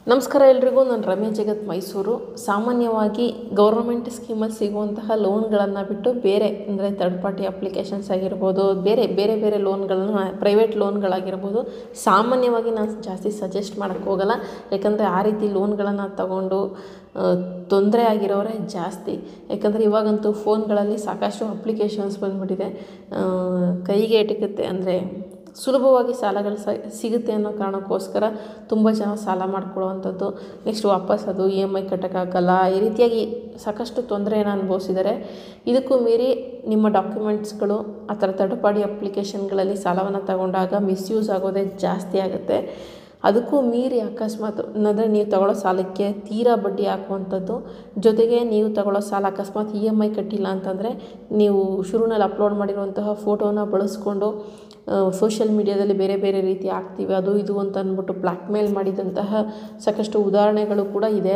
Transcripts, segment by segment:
ನಮಸ್ಕಾರ ಎಲ್ರಿಗೂ ನಾನು ರಮ್ಯಾ ಜಗತ್ ಮೈಸೂರು ಸಾಮಾನ್ಯವಾಗಿ ಗೌರ್ಮೆಂಟ್ ಸ್ಕೀಮಲ್ಲಿ ಸಿಗುವಂತಹ ಲೋನ್ಗಳನ್ನು ಬಿಟ್ಟು ಬೇರೆ ಅಂದರೆ ಥರ್ಡ್ ಪಾರ್ಟಿ ಅಪ್ಲಿಕೇಶನ್ಸ್ ಆಗಿರ್ಬೋದು ಬೇರೆ ಬೇರೆ ಬೇರೆ ಲೋನ್ಗಳನ್ನ ಪ್ರೈವೇಟ್ ಲೋನ್ಗಳಾಗಿರ್ಬೋದು ಸಾಮಾನ್ಯವಾಗಿ ನಾನು ಜಾಸ್ತಿ ಸಜೆಸ್ಟ್ ಮಾಡೋಕ್ಕೆ ಹೋಗಲ್ಲ ಯಾಕಂದರೆ ಆ ರೀತಿ ಲೋನ್ಗಳನ್ನು ತಗೊಂಡು ತೊಂದರೆ ಆಗಿರೋರೇ ಜಾಸ್ತಿ ಯಾಕಂದರೆ ಇವಾಗಂತೂ ಫೋನ್ಗಳಲ್ಲಿ ಸಾಕಷ್ಟು ಅಪ್ಲಿಕೇಶನ್ಸ್ ಬಂದುಬಿಟ್ಟಿದೆ ಕೈಗೆ ಎಟುಕುತ್ತೆ ಅಂದರೆ ಸುಲಭವಾಗಿ ಸಾಲಗಳು ಸ ಸಿಗುತ್ತೆ ಅನ್ನೋ ಕಾರಣಕ್ಕೋಸ್ಕರ ತುಂಬ ಜನ ಸಾಲ ಮಾಡ್ಕೊಳ್ಳುವಂಥದ್ದು ನೆಕ್ಸ್ಟ್ ವಾಪಸ್ ಅದು ಇ ಎಮ್ ಐ ಕಟ್ಟೋಕ್ಕಾಗಲ್ಲ ಈ ರೀತಿಯಾಗಿ ಸಾಕಷ್ಟು ತೊಂದರೆಯನ್ನು ಅನುಭವಿಸಿದ್ದಾರೆ ಇದಕ್ಕೂ ಮೀರಿ ನಿಮ್ಮ ಡಾಕ್ಯುಮೆಂಟ್ಸ್ಗಳು ಆ ಥರ ಥರ್ಡ್ ಪಾರ್ಟಿ ಅಪ್ಲಿಕೇಶನ್ಗಳಲ್ಲಿ ಸಾಲವನ್ನು ತಗೊಂಡಾಗ ಮಿಸ್ಯೂಸ್ ಆಗೋದೇ ಜಾಸ್ತಿ ಆಗುತ್ತೆ ಅದಕ್ಕೂ ಮೀರಿ ಅಕಸ್ಮಾತ್ ಅಂದರೆ ನೀವು ತಗೊಳ್ಳೋ ಸಾಲಕ್ಕೆ ತೀರಾ ಬಡ್ಡಿ ಹಾಕುವಂಥದ್ದು ಜೊತೆಗೆ ನೀವು ತಗೊಳ್ಳೋ ಸಾಲ ಅಕಸ್ಮಾತ್ ಇ ಎಮ್ ಐ ಕಟ್ಟಿಲ್ಲ ಅಂತಂದರೆ ನೀವು ಶುರುನಲ್ಲಿ ಅಪ್ಲೋಡ್ ಮಾಡಿರುವಂತಹ ಫೋಟೋನ ಬಳಸ್ಕೊಂಡು ಸೋಷಿಯಲ್ ಮೀಡ್ಯಾದಲ್ಲಿ ಬೇರೆ ಬೇರೆ ರೀತಿ ಆಗ್ತೀವಿ ಅದು ಇದು ಅಂತ ಅಂದ್ಬಿಟ್ಟು ಬ್ಲ್ಯಾಕ್ ಮೇಲ್ ಮಾಡಿದಂತಹ ಸಾಕಷ್ಟು ಉದಾಹರಣೆಗಳು ಕೂಡ ಇದೆ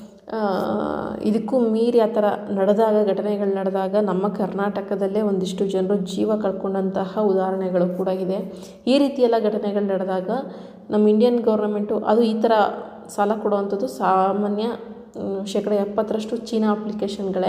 ಇದಕ್ಕೂ ಮೀರಿ ಆ ಥರ ನಡೆದಾಗ ಘಟನೆಗಳು ನಡೆದಾಗ ನಮ್ಮ ಕರ್ನಾಟಕದಲ್ಲೇ ಒಂದಿಷ್ಟು ಜನರು ಜೀವ ಕಳ್ಕೊಂಡಂತಹ ಉದಾಹರಣೆಗಳು ಕೂಡ ಇದೆ ಈ ರೀತಿಯೆಲ್ಲ ಘಟನೆಗಳು ನಡೆದಾಗ ನಮ್ಮ ಇಂಡಿಯನ್ ಗೌರ್ಮೆಂಟು ಅದು ಈ ಥರ ಸಾಲ ಕೊಡುವಂಥದ್ದು ಸಾಮಾನ್ಯ ಶೇಕಡ ಎಪ್ಪತ್ತರಷ್ಟು ಚೀನಾ ಅಪ್ಲಿಕೇಶನ್ಗಳೇ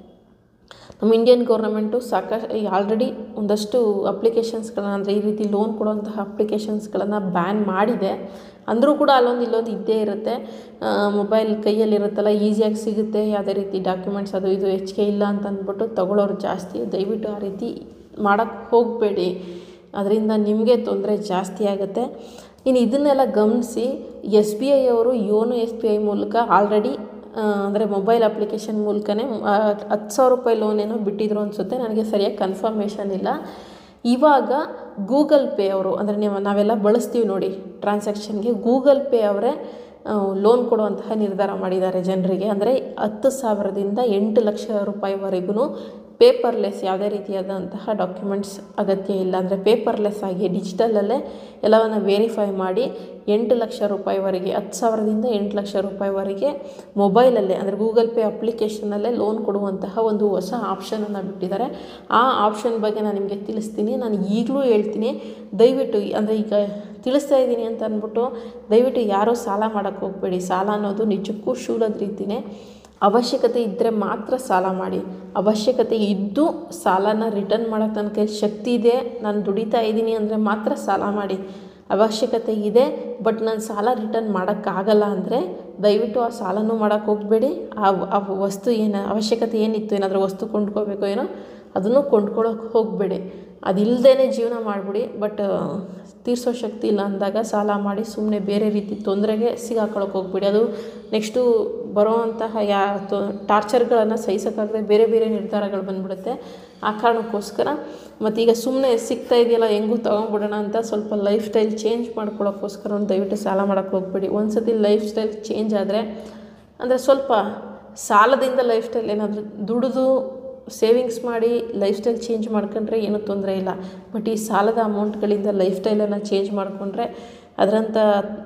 ನಮ್ಮ ಇಂಡಿಯನ್ ಗೌರ್ಮೆಂಟು ಸಾಕಷ್ಟು ಈಗ ಆಲ್ರೆಡಿ ಒಂದಷ್ಟು ಅಪ್ಲಿಕೇಶನ್ಸ್ಗಳನ್ನ ಅಂದರೆ ಈ ರೀತಿ ಲೋನ್ ಕೊಡುವಂತಹ ಅಪ್ಲಿಕೇಶನ್ಸ್ಗಳನ್ನು ಬ್ಯಾನ್ ಮಾಡಿದೆ ಅಂದರೂ ಕೂಡ ಅಲ್ಲೊಂದು ಇಲ್ಲೊಂದು ಇದ್ದೇ ಇರುತ್ತೆ ಮೊಬೈಲ್ ಕೈಯಲ್ಲಿರುತ್ತಲ್ಲ ಈಸಿಯಾಗಿ ಸಿಗುತ್ತೆ ಯಾವುದೇ ರೀತಿ ಡಾಕ್ಯುಮೆಂಟ್ಸ್ ಅದು ಇದು ಹೆಚ್ಚಿಗೆ ಇಲ್ಲ ಅಂತ ಅಂದ್ಬಿಟ್ಟು ತಗೊಳ್ಳೋರು ಜಾಸ್ತಿ ದಯವಿಟ್ಟು ಆ ರೀತಿ ಮಾಡೋಕ್ಕೆ ಹೋಗಬೇಡಿ ಅದರಿಂದ ನಿಮಗೆ ತೊಂದರೆ ಜಾಸ್ತಿ ಆಗುತ್ತೆ ಇನ್ನು ಇದನ್ನೆಲ್ಲ ಗಮನಿಸಿ ಎಸ್ ಬಿ ಐ ಅವರು ಯೋನೋ ಎಸ್ ಬಿ ಐ ಮೂಲಕ ಆಲ್ರೆಡಿ ಅಂದರೆ ಮೊಬೈಲ್ ಅಪ್ಲಿಕೇಶನ್ ಮೂಲಕನೇ ಹತ್ತು ಸಾವಿರ ರೂಪಾಯಿ ಲೋನ್ ಏನೋ ಬಿಟ್ಟಿದ್ರು ಅನಿಸುತ್ತೆ ನನಗೆ ಸರಿಯಾಗಿ ಕನ್ಫರ್ಮೇಷನ್ ಇಲ್ಲ ಇವಾಗ ಗೂಗಲ್ ಪೇ ಅವರು ಅಂದರೆ ನೀವು ನಾವೆಲ್ಲ ಬಳಸ್ತೀವಿ ನೋಡಿ ಟ್ರಾನ್ಸಾಕ್ಷನ್ಗೆ ಗೂಗಲ್ ಪೇ ಅವರೇ ಲೋನ್ ಕೊಡುವಂತಹ ನಿರ್ಧಾರ ಮಾಡಿದ್ದಾರೆ ಜನರಿಗೆ ಅಂದರೆ ಹತ್ತು ಸಾವಿರದಿಂದ ಎಂಟು ಲಕ್ಷ ರೂಪಾಯಿವರೆಗೂ ಪೇಪರ್ಲೆಸ್ ಯಾವುದೇ ರೀತಿಯಾದಂತಹ ಡಾಕ್ಯುಮೆಂಟ್ಸ್ ಅಗತ್ಯ ಇಲ್ಲ ಅಂದರೆ ಪೇಪರ್ಲೆಸ್ ಆಗಿ ಡಿಜಿಟಲಲ್ಲೇ ಎಲ್ಲವನ್ನು ವೆರಿಫೈ ಮಾಡಿ ಎಂಟು ಲಕ್ಷ ರೂಪಾಯಿವರೆಗೆ ಹತ್ತು ಸಾವಿರದಿಂದ ಎಂಟು ಲಕ್ಷ ರೂಪಾಯಿವರೆಗೆ ಮೊಬೈಲಲ್ಲೇ ಅಂದರೆ ಗೂಗಲ್ ಪೇ ಅಪ್ಲಿಕೇಶನಲ್ಲೇ ಲೋನ್ ಕೊಡುವಂತಹ ಒಂದು ಹೊಸ ಆಪ್ಷನನ್ನು ಬಿಟ್ಟಿದ್ದಾರೆ ಆ ಆಪ್ಷನ್ ಬಗ್ಗೆ ನಾನು ನಿಮಗೆ ತಿಳಿಸ್ತೀನಿ ನಾನು ಈಗಲೂ ಹೇಳ್ತೀನಿ ದಯವಿಟ್ಟು ಅಂದರೆ ಈಗ ತಿಳಿಸ್ತಾ ಇದ್ದೀನಿ ಅಂತ ಅಂದ್ಬಿಟ್ಟು ದಯವಿಟ್ಟು ಯಾರೂ ಸಾಲ ಮಾಡೋಕ್ಕೆ ಹೋಗಬೇಡಿ ಸಾಲ ಅನ್ನೋದು ನಿಜಕ್ಕೂ ಶೂಲದ ರೀತಿಯೇ ಅವಶ್ಯಕತೆ ಇದ್ದರೆ ಮಾತ್ರ ಸಾಲ ಮಾಡಿ ಅವಶ್ಯಕತೆ ಇದ್ದು ಸಾಲನ ರಿಟರ್ನ್ ಮಾಡೋಕ್ಕೆ ನನ್ನ ಕೈ ಶಕ್ತಿ ಇದೆ ನಾನು ದುಡಿತಾ ಇದ್ದೀನಿ ಅಂದರೆ ಮಾತ್ರ ಸಾಲ ಮಾಡಿ ಅವಶ್ಯಕತೆ ಇದೆ ಬಟ್ ನಾನು ಸಾಲ ರಿಟರ್ನ್ ಮಾಡೋಕ್ಕಾಗಲ್ಲ ಅಂದರೆ ದಯವಿಟ್ಟು ಆ ಸಾಲನೂ ಮಾಡೋಕ್ಕೆ ಹೋಗಬೇಡಿ ಆ ಆ ವಸ್ತು ಏನು ಅವಶ್ಯಕತೆ ಏನಿತ್ತು ಏನಾದರೂ ವಸ್ತು ಕೊಂಡ್ಕೋಬೇಕು ಏನೋ ಅದನ್ನು ಕೊಂಡ್ಕೊಳ್ಳೋಕೆ ಹೋಗಬೇಡಿ ಅದಿಲ್ಲದೇ ಜೀವನ ಮಾಡಿಬಿಡಿ ಬಟ್ ತೀರಿಸೋ ಶಕ್ತಿ ಇಲ್ಲ ಅಂದಾಗ ಸಾಲ ಮಾಡಿ ಸುಮ್ಮನೆ ಬೇರೆ ರೀತಿ ತೊಂದರೆಗೆ ಸಿಗಾಕೊಳ್ಳೋಕೆ ಹೋಗ್ಬೇಡಿ ಅದು ನೆಕ್ಸ್ಟು ಬರೋವಂತಹ ಯಾ ತೊ ಟಾರ್ಚರ್ಗಳನ್ನು ಸಹಿಸೋಕ್ಕಾಗದೆ ಬೇರೆ ಬೇರೆ ನಿರ್ಧಾರಗಳು ಬಂದ್ಬಿಡುತ್ತೆ ಆ ಕಾರಣಕ್ಕೋಸ್ಕರ ಮತ್ತೀಗ ಸುಮ್ಮನೆ ಸಿಗ್ತಾ ಇದೆಯಲ್ಲ ಹೆಂಗೂ ತೊಗೊಂಬಿಡೋಣ ಅಂತ ಸ್ವಲ್ಪ ಲೈಫ್ ಸ್ಟೈಲ್ ಚೇಂಜ್ ಮಾಡ್ಕೊಳ್ಳೋಕ್ಕೋಸ್ಕರ ಒಂದು ದಯವಿಟ್ಟು ಸಾಲ ಮಾಡೋಕ್ಕೆ ಹೋಗ್ಬೇಡಿ ಒಂದು ಸತಿ ಲೈಫ್ ಸ್ಟೈಲ್ ಚೇಂಜ್ ಆದರೆ ಅಂದರೆ ಸ್ವಲ್ಪ ಸಾಲದಿಂದ ಲೈಫ್ ಸ್ಟೈಲ್ ಏನಾದರೂ ದುಡಿದು ಸೇವಿಂಗ್ಸ್ ಮಾಡಿ ಲೈಫ್ ಸ್ಟೈಲ್ ಚೇಂಜ್ ಮಾಡ್ಕೊಂಡ್ರೆ ಏನೂ ತೊಂದರೆ ಇಲ್ಲ ಬಟ್ ಈ ಸಾಲದ ಅಮೌಂಟ್ಗಳಿಂದ ಲೈಫ್ ಸ್ಟೈಲನ್ನು ಚೇಂಜ್ ಮಾಡಿಕೊಂಡ್ರೆ ಅದರಂಥ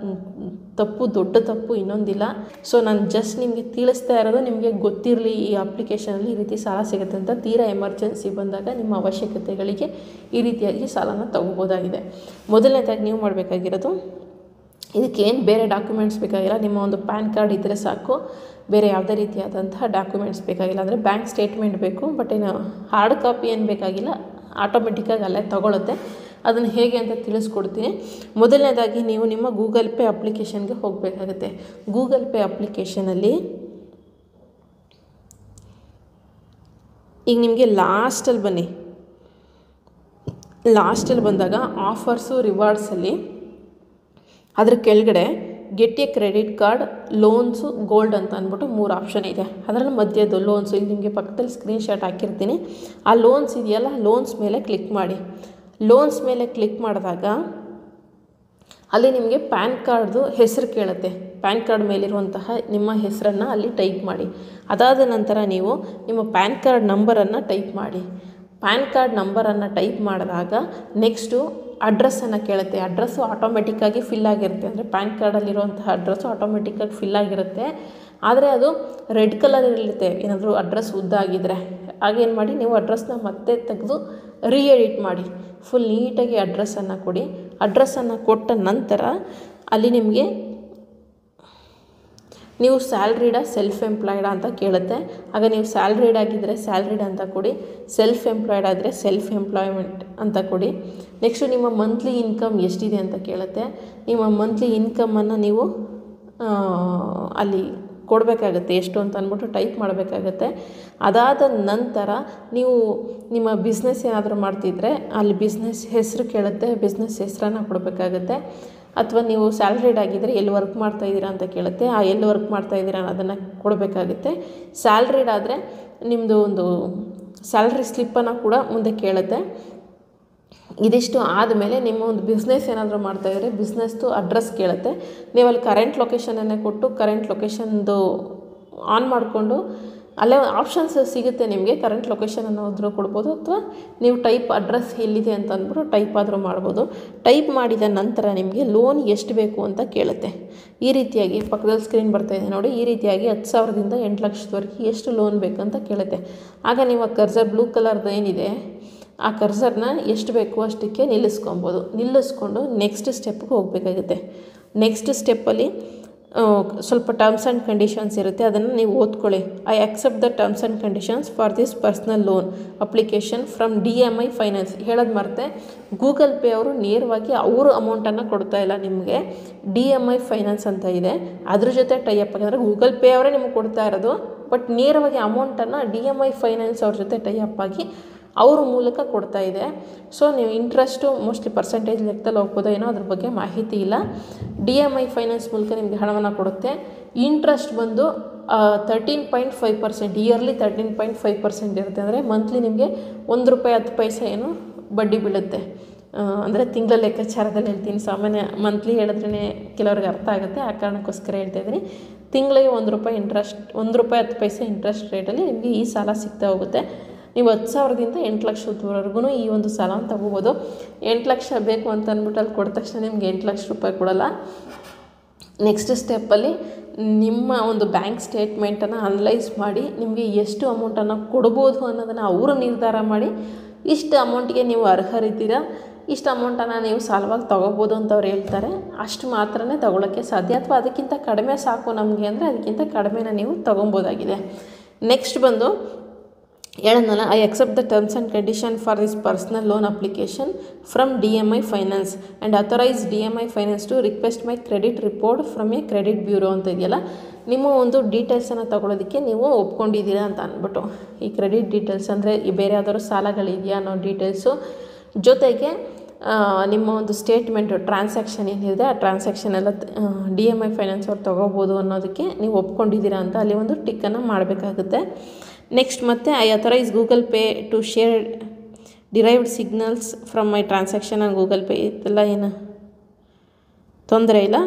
ತಪ್ಪು ದೊಡ್ಡ ತಪ್ಪು ಇನ್ನೊಂದಿಲ್ಲ ಸೊ ನಾನು ಜಸ್ಟ್ ನಿಮಗೆ ತಿಳಿಸ್ತಾ ಇರೋದು ನಿಮಗೆ ಗೊತ್ತಿರಲಿ ಈ ಅಪ್ಲಿಕೇಶನಲ್ಲಿ ಈ ರೀತಿ ಸಾಲ ಸಿಗುತ್ತೆ ಅಂತ ತೀರಾ ಎಮರ್ಜೆನ್ಸಿ ಬಂದಾಗ ನಿಮ್ಮ ಅವಶ್ಯಕತೆಗಳಿಗೆ ಈ ರೀತಿಯಾಗಿ ಸಾಲನ ತಗೋಬೋದಾಗಿದೆ ಮೊದಲನೇದಾಗಿ ನೀವು ಮಾಡಬೇಕಾಗಿರೋದು ಇದಕ್ಕೇನು ಬೇರೆ ಡಾಕ್ಯುಮೆಂಟ್ಸ್ ಬೇಕಾಗಿಲ್ಲ ನಿಮ್ಮ ಒಂದು ಪ್ಯಾನ್ ಕಾರ್ಡ್ ಇದ್ದರೆ ಸಾಕು ಬೇರೆ ಯಾವುದೇ ರೀತಿಯಾದಂತಹ ಡಾಕ್ಯುಮೆಂಟ್ಸ್ ಬೇಕಾಗಿಲ್ಲ ಅಂದರೆ ಬ್ಯಾಂಕ್ ಸ್ಟೇಟ್ಮೆಂಟ್ ಬೇಕು ಬಟ್ ಏನು ಹಾರ್ಡ್ ಕಾಪಿ ಏನು ಬೇಕಾಗಿಲ್ಲ ಆಟೋಮೆಟಿಕ್ಕಾಗಿ ಅಲ್ಲೇ ತೊಗೊಳುತ್ತೆ ಅದನ್ನು ಹೇಗೆ ಅಂತ ತಿಳಿಸ್ಕೊಡ್ತೀನಿ ಮೊದಲನೇದಾಗಿ ನೀವು ನಿಮ್ಮ ಗೂಗಲ್ ಪೇ ಅಪ್ಲಿಕೇಶನ್ಗೆ ಹೋಗಬೇಕಾಗುತ್ತೆ ಗೂಗಲ್ ಪೇ ಅಪ್ಲಿಕೇಶನಲ್ಲಿ ಈಗ ನಿಮಗೆ ಲಾಸ್ಟಲ್ಲಿ ಬನ್ನಿ ಲಾಸ್ಟಲ್ಲಿ ಬಂದಾಗ ಆಫರ್ಸು ರಿವಾರ್ಡ್ಸಲ್ಲಿ ಅದ್ರ ಕೆಳಗಡೆ get a credit card loans gold ಅಂತ ಅಂದ್ಬಿಟ್ಟು ಮೂರು ಆಪ್ಷನ್ ಇದೆ ಅದರಲ್ಲಿ ಮಧ್ಯದ್ದು ಲೋನ್ಸು ಇಲ್ಲಿ ನಿಮಗೆ ಪಕ್ಕದಲ್ಲಿ ಸ್ಕ್ರೀನ್ಶಾಟ್ ಹಾಕಿರ್ತೀನಿ ಆ ಲೋನ್ಸ್ ಇದೆಯಲ್ಲ ಲೋನ್ಸ್ ಮೇಲೆ ಕ್ಲಿಕ್ ಮಾಡಿ ಲೋನ್ಸ್ ಮೇಲೆ ಕ್ಲಿಕ್ ಮಾಡಿದಾಗ ಅಲ್ಲಿ ನಿಮಗೆ ಪ್ಯಾನ್ ಕಾರ್ಡ್ದು ಹೆಸರು ಕೇಳುತ್ತೆ ಪ್ಯಾನ್ ಕಾರ್ಡ್ ಮೇಲಿರುವಂತಹ ನಿಮ್ಮ ಹೆಸರನ್ನು ಅಲ್ಲಿ ಟೈಪ್ ಮಾಡಿ ಅದಾದ ನಂತರ ನೀವು ನಿಮ್ಮ ಪ್ಯಾನ್ ಕಾರ್ಡ್ ನಂಬರನ್ನು ಟೈಪ್ ಮಾಡಿ ಪ್ಯಾನ್ ಕಾರ್ಡ್ ನಂಬರನ್ನು ಟೈಪ್ ಮಾಡಿದಾಗ ನೆಕ್ಸ್ಟು ಅಡ್ರೆಸ್ಸನ್ನು ಕೇಳುತ್ತೆ ಅಡ್ರೆಸ್ಸು ಆಟೋಮೆಟಿಕ್ಕಾಗಿ ಫಿಲ್ ಆಗಿರುತ್ತೆ ಅಂದರೆ ಪ್ಯಾನ್ ಕಾರ್ಡಲ್ಲಿರುವಂತಹ ಅಡ್ರೆಸ್ಸು ಆಟೋಮೆಟಿಕ್ಕಾಗಿ ಫಿಲ್ ಆಗಿರುತ್ತೆ ಆದರೆ ಅದು ರೆಡ್ ಕಲರ್ ಇರುತ್ತೆ ಏನಾದರೂ ಅಡ್ರೆಸ್ ಉದ್ದ ಆಗಿದ್ದರೆ ಆಗೇನು ಮಾಡಿ ನೀವು ಅಡ್ರೆಸ್ನ ಮತ್ತೆ ತೆಗೆದು ರೀ ಎಡಿಟ್ ಮಾಡಿ ಫುಲ್ ನೀಟಾಗಿ ಅಡ್ರೆಸ್ಸನ್ನು ಕೊಡಿ ಅಡ್ರೆಸ್ಸನ್ನು ಕೊಟ್ಟ ನಂತರ ಅಲ್ಲಿ ನಿಮಗೆ ನೀವು ಸ್ಯಾಲ್ರಿಡಾ ಸೆಲ್ಫ್ ಎಂಪ್ಲಾಯ್ಡಾ ಅಂತ ಕೇಳುತ್ತೆ ಆಗ ನೀವು ಸ್ಯಾಲ್ರಿಡ್ ಆಗಿದ್ದರೆ ಸ್ಯಾಲ್ರಿಡ್ ಅಂತ ಕೊಡಿ ಸೆಲ್ಫ್ ಎಂಪ್ಲಾಯ್ಡ್ ಆದರೆ ಸೆಲ್ಫ್ ಎಂಪ್ಲಾಯ್ಮೆಂಟ್ ಅಂತ ಕೊಡಿ ನೆಕ್ಸ್ಟು ನಿಮ್ಮ ಮಂತ್ಲಿ ಇನ್ಕಮ್ ಎಷ್ಟಿದೆ ಅಂತ ಕೇಳುತ್ತೆ ನಿಮ್ಮ ಮಂತ್ಲಿ ಇನ್ಕಮನ್ನು ನೀವು ಆ, ಅಲ್ಲಿ ಕೊಡಬೇಕಾಗತ್ತೆ ಎಷ್ಟು ಅಂತ ಅಂದ್ಬಿಟ್ಟು ಟೈಪ್ ಮಾಡಬೇಕಾಗತ್ತೆ ಅದಾದ ನಂತರ ನೀವು ನಿಮ್ಮ ಬಿಸ್ನೆಸ್ ಏನಾದರೂ ಮಾಡ್ತಿದ್ರೆ ಅಲ್ಲಿ ಬಿಸ್ನೆಸ್ ಹೆಸರು ಕೇಳುತ್ತೆ ಬಿಸ್ನೆಸ್ ಹೆಸರನ್ನು ಕೊಡಬೇಕಾಗತ್ತೆ ಅಥವಾ ನೀವು ಸ್ಯಾಲ್ರಿಡ್ ಆಗಿದ್ದರೆ ಎಲ್ಲಿ ವರ್ಕ್ ಮಾಡ್ತಾ ಇದ್ದೀರಾ ಅಂತ ಕೇಳುತ್ತೆ ಆ ಎಲ್ಲಿ ವರ್ಕ್ ಮಾಡ್ತಾ ಇದ್ದೀರಾ ಅದನ್ನು ಕೊಡಬೇಕಾಗುತ್ತೆ ಸ್ಯಾಲ್ರಿಡ್ ಆದರೆ ನಿಮ್ಮದು ಒಂದು ಸ್ಯಾಲ್ರಿ ಸ್ಲಿಪ್ಪನ್ನು ಕೂಡ ಮುಂದೆ ಕೇಳುತ್ತೆ ಇದಿಷ್ಟು ಆದಮೇಲೆ ನಿಮ್ಮ ಒಂದು ಬಿಸ್ನೆಸ್ ಏನಾದರೂ ಮಾಡ್ತಾಯಿದ್ರೆ ಬಿಸ್ನೆಸ್ದು ಅಡ್ರೆಸ್ ಕೇಳುತ್ತೆ ನೀವು ಅಲ್ಲಿ ಕರೆಂಟ್ ಲೊಕೇಶನನ್ನೇ ಕೊಟ್ಟು ಕರೆಂಟ್ ಲೊಕೇಶನ್ದು ಆನ್ ಮಾಡಿಕೊಂಡು ಅಲ್ಲೇ ಆಪ್ಷನ್ಸ್ ಸಿಗುತ್ತೆ ನಿಮಗೆ ಕರೆಂಟ್ ಲೊಕೇಶನ್ ಅನ್ನೋದ್ರು ಕೊಡ್ಬೋದು ಅಥವಾ ನೀವು ಟೈಪ್ ಅಡ್ರೆಸ್ ಎಲ್ಲಿದೆ ಅಂತ ಅಂದ್ಬಿಟ್ಟು ಟೈಪ್ ಆದರೂ ಮಾಡ್ಬೋದು ಟೈಪ್ ಮಾಡಿದ ನಂತರ ನಿಮಗೆ ಲೋನ್ ಎಷ್ಟು ಬೇಕು ಅಂತ ಕೇಳುತ್ತೆ ಈ ರೀತಿಯಾಗಿ ಪಕ್ಕದಲ್ಲಿ ಸ್ಕ್ರೀನ್ ಬರ್ತಾ ಇದೆ ನೋಡಿ ಈ ರೀತಿಯಾಗಿ ಹತ್ತು ಸಾವಿರದಿಂದ ಎಂಟು ಲಕ್ಷದವರೆಗೆ ಎಷ್ಟು ಲೋನ್ ಬೇಕಂತ ಕೇಳುತ್ತೆ ಆಗ ನೀವು ಆ ಕರ್ಸರ್ ಬ್ಲೂ ಕಲರ್ದು ಏನಿದೆ ಆ ಕರ್ಸರ್ನ ಎಷ್ಟು ಬೇಕು ಅಷ್ಟಕ್ಕೆ ನಿಲ್ಲಿಸ್ಕೊಬೋದು ನಿಲ್ಲಿಸ್ಕೊಂಡು ನೆಕ್ಸ್ಟ್ ಸ್ಟೆಪ್ಗೆ ಹೋಗಬೇಕಾಗುತ್ತೆ ನೆಕ್ಸ್ಟ್ ಸ್ಟೆಪ್ಪಲ್ಲಿ ಸ್ವಲ್ಪ ಟರ್ಮ್ಸ್ ಆ್ಯಂಡ್ ಕಂಡೀಷನ್ಸ್ ಇರುತ್ತೆ ಅದನ್ನು ನೀವು ಓದ್ಕೊಳ್ಳಿ I accept the terms and conditions for this personal loan application from D M I finance ಹೇಳೋದು ಮರ್ತೆ ಗೂಗಲ್ ಪೇ ಅವರು ನೇರವಾಗಿ ಅವರು ಅಮೌಂಟನ್ನು ಕೊಡ್ತಾ ಇಲ್ಲ ನಿಮಗೆ ಡಿ ಎಮ್ ಐ ಫೈನಾನ್ಸ್ ಅಂತ ಇದೆ ಅದ್ರ ಜೊತೆ ಟೈಅಪ್ ಆಗಿದ್ರೆ ಗೂಗಲ್ ಪೇ ಅವರೇ ನಿಮಗೆ ಕೊಡ್ತಾ ಇರೋದು ಬಟ್ ನೇರವಾಗಿ ಅಮೌಂಟನ್ನು ಡಿ ಎಮ್ ಐ ಫೈನಾನ್ಸ್ ಅವ್ರ ಜೊತೆ ಟೈಅಪ್ ಆಗಿ ಅವ್ರ ಮೂಲಕ ಕೊಡ್ತಾ ಇದೆ ಸೊ ನೀವು ಇಂಟ್ರೆಸ್ಟು ಮೋಸ್ಟ್ಲಿ ಪರ್ಸೆಂಟೇಜ್ ಲೆಕ್ಕದಲ್ಲಿ ಹೋಗ್ಬೋದೋ ಏನೋ ಅದ್ರ ಬಗ್ಗೆ ಮಾಹಿತಿ ಇಲ್ಲ ಡಿ ಎಮ್ ಐ ಫೈನಾನ್ಸ್ ಮೂಲಕ ನಿಮಗೆ ಹಣವನ್ನು ಕೊಡುತ್ತೆ ಇಂಟ್ರೆಸ್ಟ್ ಬಂದು thirteen point five percent yearly thirteen point five percent ಇರುತ್ತೆ ಅಂದರೆ ಮಂತ್ಲಿ ನಿಮಗೆ ಒಂದು ರೂಪಾಯಿ ಹತ್ತು ಪೈಸೆ ಏನು ಬಡ್ಡಿ ಬೀಳುತ್ತೆ ಅಂದರೆ ತಿಂಗಳ ಲೆಕ್ಕಾಚಾರದಲ್ಲಿ ಹೇಳ್ತೀನಿ ಸಾಮಾನ್ಯ ಮಂತ್ಲಿ ಹೇಳಿದ್ರೇ ಕೆಲವ್ರಿಗೆ ಅರ್ಥ ಆಗುತ್ತೆ ಆ ಕಾರಣಕ್ಕೋಸ್ಕರ ಹೇಳ್ತಾ ಇದ್ದೀನಿ ತಿಂಗಳಿಗೆ ಒಂದು ರೂಪಾಯಿ ಇಂಟ್ರೆಸ್ಟ್ ಒಂದು ರೂಪಾಯಿ ಹತ್ತು ಪೈಸೆ ಇಂಟ್ರೆಸ್ಟ್ ರೇಟಲ್ಲಿ ನಿಮಗೆ ಈ ಸಾಲ ಸಿಗ್ತಾ ಹೋಗುತ್ತೆ ನೀವು ಹತ್ತು ಸಾವಿರದಿಂದ ಎಂಟು ಲಕ್ಷದವರೆಗೂ ಈ ಒಂದು ಸಾಲನ ತಗೋಬೋದು ಎಂಟು ಲಕ್ಷ ಬೇಕು ಅಂತ ಅಂದ್ಬಿಟ್ಟು ಅಲ್ಲಿ ಕೊಟ್ಟ ತಕ್ಷಣ ನಿಮ್ಗೆ ಎಂಟು ಲಕ್ಷ ರೂಪಾಯಿ ಕೊಡಲ್ಲ ನೆಕ್ಸ್ಟ್ ಸ್ಟೆಪ್ಪಲ್ಲಿ ನಿಮ್ಮ ಒಂದು ಬ್ಯಾಂಕ್ ಸ್ಟೇಟ್ಮೆಂಟನ್ನು ಅನಲೈಸ್ ಮಾಡಿ ನಿಮಗೆ ಎಷ್ಟು ಅಮೌಂಟನ್ನು ಕೊಡ್ಬೋದು ಅನ್ನೋದನ್ನು ಅವರು ನಿರ್ಧಾರ ಮಾಡಿ ಇಷ್ಟು ಅಮೌಂಟಿಗೆ ನೀವು ಅರ್ಹರಿದ್ದೀರಾ ಇಷ್ಟು ಅಮೌಂಟನ್ನು ನೀವು ಸಾಲವಾಗಿ ತೊಗೋಬೋದು ಅಂತ ಅವ್ರು ಹೇಳ್ತಾರೆ ಅಷ್ಟು ಮಾತ್ರನೇ ತೊಗೊಳಕ್ಕೆ ಸಾಧ್ಯ ಅಥವಾ ಅದಕ್ಕಿಂತ ಕಡಿಮೆ ಸಾಕು ನಮಗೆ ಅಂದರೆ ಅದಕ್ಕಿಂತ ಕಡಿಮೆನ ನೀವು ತೊಗೊಬೋದಾಗಿದೆ ನೆಕ್ಸ್ಟ್ ಬಂದು ಹೇಳದ್ನಲ್ಲ I accept the terms and condition for this personal loan application from D M I finance and authorise D M I finance to request my credit report from a credit bureau ಅಂತ ಇದೆಯಲ್ಲ ನಿಮ್ಮ ಒಂದು ಡೀಟೇಲ್ಸನ್ನು ತಗೊಳ್ಳೋದಕ್ಕೆ ನೀವು ಒಪ್ಕೊಂಡಿದ್ದೀರಾ ಅಂತ ಅಂದ್ಬಿಟ್ಟು ಈ ಕ್ರೆಡಿಟ್ ಡೀಟೇಲ್ಸ್ ಅಂದರೆ ಈ ಬೇರೆ ಯಾವ್ದಾದ್ರು ಸಾಲಗಳಿದೆಯಾ ಅನ್ನೋ ಡೀಟೇಲ್ಸು ಜೊತೆಗೆ ಆ, ನಿಮ್ಮ ಒಂದು ಸ್ಟೇಟ್ಮೆಂಟು ಟ್ರಾನ್ಸಾಕ್ಷನ್ ಏನಿದೆ ಆ ಟ್ರಾನ್ಸಾಕ್ಷನ್ ಎಲ್ಲ ಡಿ ಎಮ್ ಐ ಫೈನಾನ್ಸ್ ಅವ್ರು ತೊಗೋಬೋದು ಅನ್ನೋದಕ್ಕೆ ನೀವು ಒಪ್ಕೊಂಡಿದ್ದೀರಾ ಅಂತ ಅಲ್ಲಿ ಒಂದು ಟಿಕ್ಕನ್ನು ಮಾಡಬೇಕಾಗುತ್ತೆ ನೆಕ್ಸ್ಟ್ ಮತ್ತೆ I authorise Google Pay to share derived signals from my transaction on Google Pay ಇದೆಲ್ಲ ಏನು ತೊಂದರೆ ಇಲ್ಲ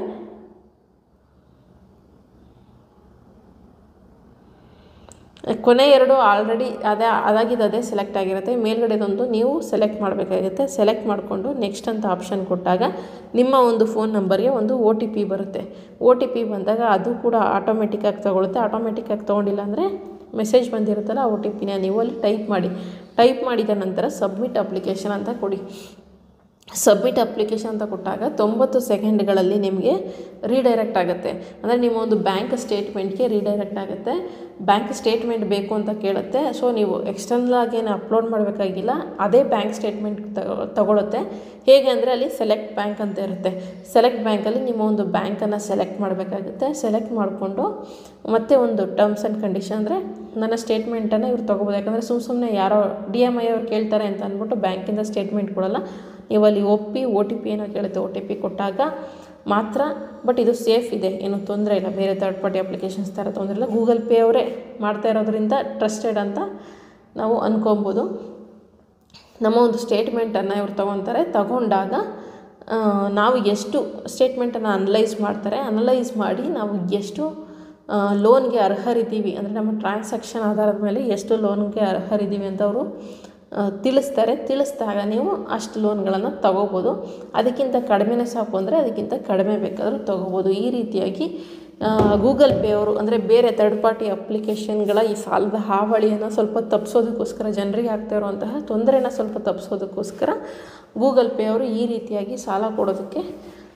ಕೊನೆ ಎರಡು ಆಲ್ರೆಡಿ ಅದೇ ಅದಾಗಿದ್ದು ಅದೇ ಸೆಲೆಕ್ಟ್ ಆಗಿರುತ್ತೆ ಮೇಲ್ಗಡೆದೊಂದು ನೀವು ಸೆಲೆಕ್ಟ್ ಮಾಡಬೇಕಾಗುತ್ತೆ ಸೆಲೆಕ್ಟ್ ಮಾಡಿಕೊಂಡು ನೆಕ್ಸ್ಟ್ ಅಂತ ಆಪ್ಷನ್ ಕೊಟ್ಟಾಗ ನಿಮ್ಮ ಒಂದು ಫೋನ್ ನಂಬರ್ಗೆ ಒಂದು ಒ ಟಿ ಪಿ ಬರುತ್ತೆ ಒ ಟಿ ಪಿ ಬಂದಾಗ ಅದು ಕೂಡ ಆಟೋಮೆಟಿಕ್ಕಾಗಿ ತೊಗೊಳುತ್ತೆ ಆಟೋಮೆಟಿಕ್ಕಾಗಿ ತೊಗೊಂಡಿಲ್ಲ ಅಂದರೆ ಮೆಸೇಜ್ ಬಂದಿರುತ್ತಲ್ಲ ಆ ಒ ಟಿ ಪಿನ ನೀವು ಅಲ್ಲಿ ಟೈಪ್ ಮಾಡಿ ಟೈಪ್ ಮಾಡಿದ ನಂತರ ಸಬ್ಮಿಟ್ ಅಪ್ಲಿಕೇಶನ್ ಅಂತ ಕೊಡಿ ಸಬ್ಮಿಟ್ ಅಪ್ಲಿಕೇಶನ್ ಅಂತ ಕೊಟ್ಟಾಗ ತೊಂಬತ್ತು ಸೆಕೆಂಡ್ಗಳಲ್ಲಿ ನಿಮಗೆ ರೀಡೈರೆಕ್ಟ್ ಆಗುತ್ತೆ ಅಂದರೆ ನಿಮ್ಮ ಒಂದು ಬ್ಯಾಂಕ್ ಸ್ಟೇಟ್ಮೆಂಟ್ಗೆ ರೀಡೈರೆಕ್ಟ್ ಆಗುತ್ತೆ ಬ್ಯಾಂಕ್ ಸ್ಟೇಟ್ಮೆಂಟ್ ಬೇಕು ಅಂತ ಕೇಳುತ್ತೆ ಸೊ ನೀವು ಎಕ್ಸ್ಟರ್ನಲ್ ಆಗಿ ಏನು ಅಪ್ಲೋಡ್ ಮಾಡಬೇಕಾಗಿಲ್ಲ ಅದೇ ಬ್ಯಾಂಕ್ ಸ್ಟೇಟ್ಮೆಂಟ್ ತಗೊ ತಗೊಳುತ್ತೆ ಹೇಗೆ ಅಂದರೆ ಅಲ್ಲಿ ಸೆಲೆಕ್ಟ್ ಬ್ಯಾಂಕ್ ಅಂತ ಇರುತ್ತೆ ಸೆಲೆಕ್ಟ್ ಬ್ಯಾಂಕಲ್ಲಿ ನಿಮ್ಮ ಒಂದು ಬ್ಯಾಂಕನ್ನು ಸೆಲೆಕ್ಟ್ ಮಾಡಬೇಕಾಗುತ್ತೆ ಸೆಲೆಕ್ಟ್ ಮಾಡಿಕೊಂಡು ಮತ್ತೆ ಒಂದು ಟರ್ಮ್ಸ್ ಆ್ಯಂಡ್ ಕಂಡೀಷನ್ ಅಂದರೆ ನನ್ನ ಸ್ಟೇಟ್ಮೆಂಟನ್ನು ಇವ್ರು ತೊಗೋಬೋದು ಯಾಕಂದರೆ ಸುಮ್ಮ ಸುಮ್ಮನೆ ಯಾರೋ ಡಿ ಎಮ್ ಐ ಅವ್ರು ಕೇಳ್ತಾರೆ ಅಂತ ಅಂದ್ಬಿಟ್ಟು ಬ್ಯಾಂಕಿಂದ ಸ್ಟೇಟ್ಮೆಂಟ್ ಕೊಡಲ್ಲ ನೀವು ಅಲ್ಲಿ ಒಪ್ಪಿ ಒ ಟಿ ಪಿ ಏನೋ ಕೇಳುತ್ತೆ ಒ ಟಿ ಪಿ ಕೊಟ್ಟಾಗ ಮಾತ್ರ ಬಟ್ ಇದು ಸೇಫ್ ಇದೆ ಏನು ತೊಂದರೆ ಇಲ್ಲ ಬೇರೆ ತರ್ಡ್ ಪಾರ್ಟಿ ಅಪ್ಲಿಕೇಶನ್ಸ್ ಥರ ತೊಂದರೆ ಇಲ್ಲ ಗೂಗಲ್ ಪೇ ಅವರೇ ಮಾಡ್ತಾ ಇರೋದ್ರಿಂದ ಟ್ರಸ್ಟೆಡ್ ಅಂತ ನಾವು ಅಂದ್ಕೊಬೋದು ನಮ್ಮ ಒಂದು ಸ್ಟೇಟ್ಮೆಂಟನ್ನು ಇವ್ರು ತೊಗೊತಾರೆ ತಗೊಂಡಾಗ ಆ, ನಾವು ಎಷ್ಟು ಸ್ಟೇಟ್ಮೆಂಟನ್ನು ಅನಲೈಸ್ ಮಾಡ್ತಾರೆ ಅನಲೈಸ್ ಮಾಡಿ ನಾವು ಎಷ್ಟು ಲೋನ್ಗೆ ಅರ್ಹರಿದ್ದೀವಿ ಅಂದರೆ ನಮ್ಮ ಟ್ರಾನ್ಸಾಕ್ಷನ್ ಆಧಾರದ ಮೇಲೆ ಎಷ್ಟು ಲೋನ್ಗೆ ಅರ್ಹರಿದ್ದೀವಿ ಅಂತ ಅವರು ಆ, ತಿಳಿಸ್ತಾರೆ ತಿಳಿಸಿದಾಗ ನೀವು ಅಷ್ಟು ಲೋನ್ಗಳನ್ನು ತಗೋಬೋದು ಅದಕ್ಕಿಂತ ಕಡಿಮೆನೇ ಸಾಕು ಅಂದರೆ ಅದಕ್ಕಿಂತ ಕಡಿಮೆ ಬೇಕಾದರೂ ತೊಗೋಬೋದು ಈ ರೀತಿಯಾಗಿ ಗೂಗಲ್ ಪೇ ಅವರು ಅಂದರೆ ಬೇರೆ ತರ್ಡ್ ಪಾರ್ಟಿ ಅಪ್ಲಿಕೇಶನ್ಗಳ ಈ ಸಾಲದ ಹಾವಳಿಯನ್ನು ಸ್ವಲ್ಪ ತಪ್ಪಿಸೋದಕ್ಕೋಸ್ಕರ ಜನರಿಗೆ ಆಗ್ತಾ ಇರುವಂತಹ ತೊಂದರೆನ ಸ್ವಲ್ಪ ತಪ್ಪಿಸೋದಕ್ಕೋಸ್ಕರ ಗೂಗಲ್ ಪೇ ಅವರು ಈ ರೀತಿಯಾಗಿ ಸಾಲ ಕೊಡೋದಕ್ಕೆ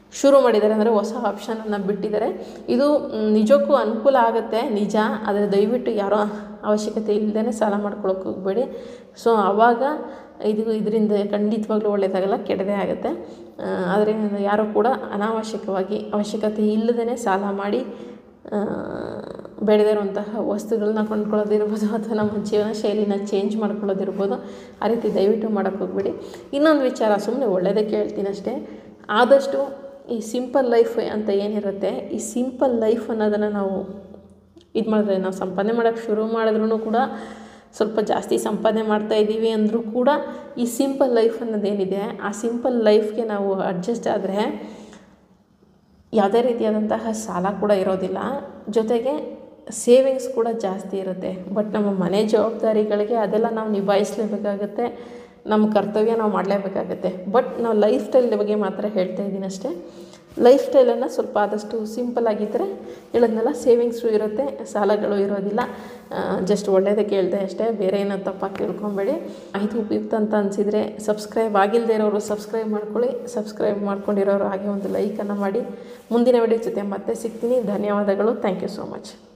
ಶುರು ಮಾಡಿದ್ದಾರೆ ಅಂದರೆ ಹೊಸ ಆಪ್ಷನನ್ನು ಬಿಟ್ಟಿದ್ದಾರೆ ಇದು ಮ್, ನಿಜಕ್ಕೂ ಅನುಕೂಲ ಆಗುತ್ತೆ ನಿಜ ಆದರೆ ದಯವಿಟ್ಟು ಯಾರೋ ಅವಶ್ಯಕತೆ ಇಲ್ಲದೇ ಸಾಲ ಮಾಡ್ಕೊಳಕ್ಕೆ ಹೋಗಬೇಡಿ ಸೊ ಆವಾಗ ಇದು ಇದರಿಂದ ಖಂಡಿತವಾಗ್ಲೂ ಒಳ್ಳೆಯದಾಗಲ್ಲ ಕೆಡದೇ ಆಗುತ್ತೆ ಆದರೆ ಯಾರೂ ಕೂಡ ಅನಾವಶ್ಯಕವಾಗಿ ಅವಶ್ಯಕತೆ ಇಲ್ಲದೇ ಸಾಲ ಮಾಡಿ ಆ, ಬೇಡದೇ ಇರುವಂತಹ ವಸ್ತುಗಳನ್ನ ಕೊಂಡ್ಕೊಳ್ಳೋದಿರ್ಬೋದು ಅಥವಾ ನಮ್ಮ ಜೀವನ ಶೈಲಿನ ಚೇಂಜ್ ಮಾಡ್ಕೊಳ್ಳೋದಿರ್ಬೋದು ಆ ರೀತಿ ದಯವಿಟ್ಟು ಮಾಡೋಕ್ಕೆ ಹೋಗ್ಬೇಡಿ ಇನ್ನೊಂದು ವಿಚಾರ ಸುಮ್ಮನೆ ಒಳ್ಳೆಯದಕ್ಕೆ ಹೇಳ್ತೀನಿ ಅಷ್ಟೇ ಆದಷ್ಟು ಈ ಸಿಂಪಲ್ ಲೈಫ್ ಅಂತ ಏನಿರುತ್ತೆ ಈ ಸಿಂಪಲ್ ಲೈಫ್ ಅನ್ನೋದನ್ನು ನಾವು ಇದು ಮಾಡಿದ್ರೆ ನಾವು ಸಂಪಾದನೆ ಮಾಡೋಕ್ಕೆ ಶುರು ಮಾಡಿದ್ರೂ ಕೂಡ ಸ್ವಲ್ಪ ಜಾಸ್ತಿ ಸಂಪಾದನೆ ಮಾಡ್ತಾ ಇದ್ದೀವಿ ಅಂದರೂ ಕೂಡ ಈ ಸಿಂಪಲ್ ಲೈಫ್ ಅನ್ನೋದೇನಿದೆ ಆ ಸಿಂಪಲ್ ಲೈಫ್ಗೆ ನಾವು ಅಡ್ಜಸ್ಟ್ ಆದರೆ ಯಾವುದೇ ರೀತಿಯಾದಂತಹ ಸಾಲ ಕೂಡ ಇರೋದಿಲ್ಲ ಜೊತೆಗೆ ಸೇವಿಂಗ್ಸ್ ಕೂಡ ಜಾಸ್ತಿ ಇರುತ್ತೆ ಬಟ್ ನಮ್ಮ ಮನೆ ಜವಾಬ್ದಾರಿಗಳಿಗೆ ಅದೆಲ್ಲ ನಾವು ನಿಭಾಯಿಸಲೇಬೇಕಾಗತ್ತೆ ನಮ್ಮ ಕರ್ತವ್ಯ ನಾವು ಮಾಡಲೇಬೇಕಾಗತ್ತೆ ಬಟ್ ನಾವು ಲೈಫ್ ಸ್ಟೈಲ್ ಬಗ್ಗೆ ಮಾತ್ರ ಹೇಳ್ತಾ ಇದ್ದೀನಿ ಅಷ್ಟೇ ಲೈಫ್ ಸ್ಟೈಲನ್ನು ಸ್ವಲ್ಪ ಆದಷ್ಟು ಸಿಂಪಲ್ ಆಗಿದ್ದರೆ ಹೇಳೋದ್ನೆಲ್ಲ ಸೇವಿಂಗ್ಸು ಇರುತ್ತೆ ಸಾಲಗಳು ಇರೋದಿಲ್ಲ ಜಸ್ಟ್ ಒಳ್ಳೆಯದಕ್ಕೆ ಹೇಳ್ದೆ ಅಷ್ಟೇ ಬೇರೆ ಏನೋ ತಪ್ಪಾಗಿ ತಿಳ್ಕೊಬೇಡಿ ಇದು ಉಪಯುಕ್ತ ಅಂತ ಅನಿಸಿದರೆ ಸಬ್ಸ್ಕ್ರೈಬ್ ಆಗಿಲ್ಲದೆ ಇರೋರು ಸಬ್ಸ್ಕ್ರೈಬ್ ಮಾಡ್ಕೊಳ್ಳಿ ಸಬ್ಸ್ಕ್ರೈಬ್ ಮಾಡ್ಕೊಂಡಿರೋರು ಹಾಗೆ ಒಂದು ಲೈಕನ್ನು ಮಾಡಿ ಮುಂದಿನ ವಿಡಿಯೋ ಜೊತೆ ಮತ್ತೆ ಸಿಗ್ತೀನಿ ಧನ್ಯವಾದಗಳು ಥ್ಯಾಂಕ್ ಯು ಸೋ ಮಚ್